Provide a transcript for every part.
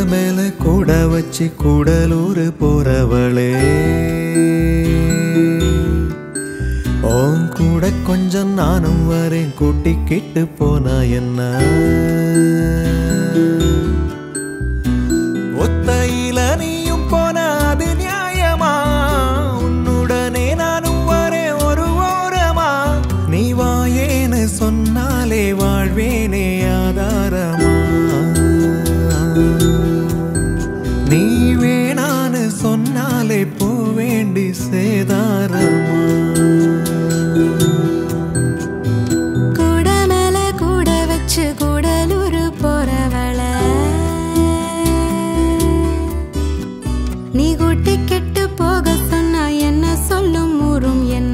மேல கூட வச்சு கூடலூர் போறவளே உன் கூட கொஞ்சம் நானும் வரேன் கூட்டிக்கிட்டு போனா என்ன ஒத்தையில நீயும் போன அது நியாயமா உன்னுடனே நானும் வரேன் ஒரு ஓரமா நீ வாயேன்னு சொன்னாலே வாழ்வேனே ஆதாரமா நீ வேணான்னு சொன்னாலே போவேண்டி சேதாரமா கூட மேல கூட வச்சு கூடலூர் போறவள நீ கூட்டி கெட்டு போக சொன்னா என்ன சொல்லும் ஊரும் என்ன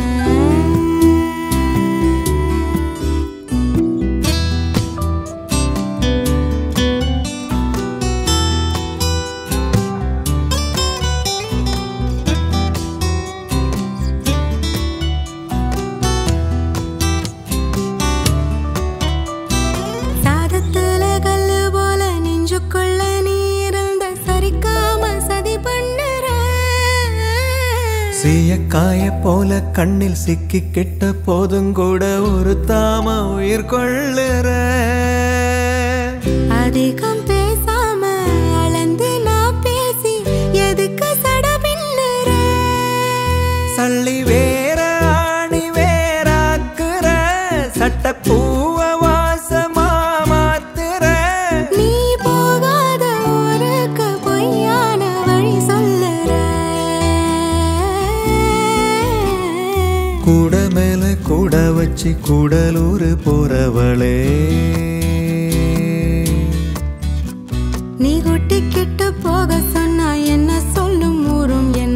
சாதத்துல கல்லு போல நெஞ்சுக்குள்ள நீ இருந்த சரிக்காம சதி பண்ணுற சீயக்காய போல கண்ணில் சிக்கி கிட்ட போதும் கூட ஒரு தாம உயிர் கொள்ளுற அதிகம் பேசாம அளந்து நான் பேசி எதுக்கு சட பின்னுற சள்ளி வேற ஆணி வேறாக்குற சட்ட பூவ வாசமா மாத்துற நீ போகாத ஊருக்கு பொய்யான வழி சொல்லுற கூட மேல கூட வச்சு கூடலூர் போறவளே நீ குட்டி கெட்டு போக சொன்னா என்ன சொல்லும் ஊரும் என்ன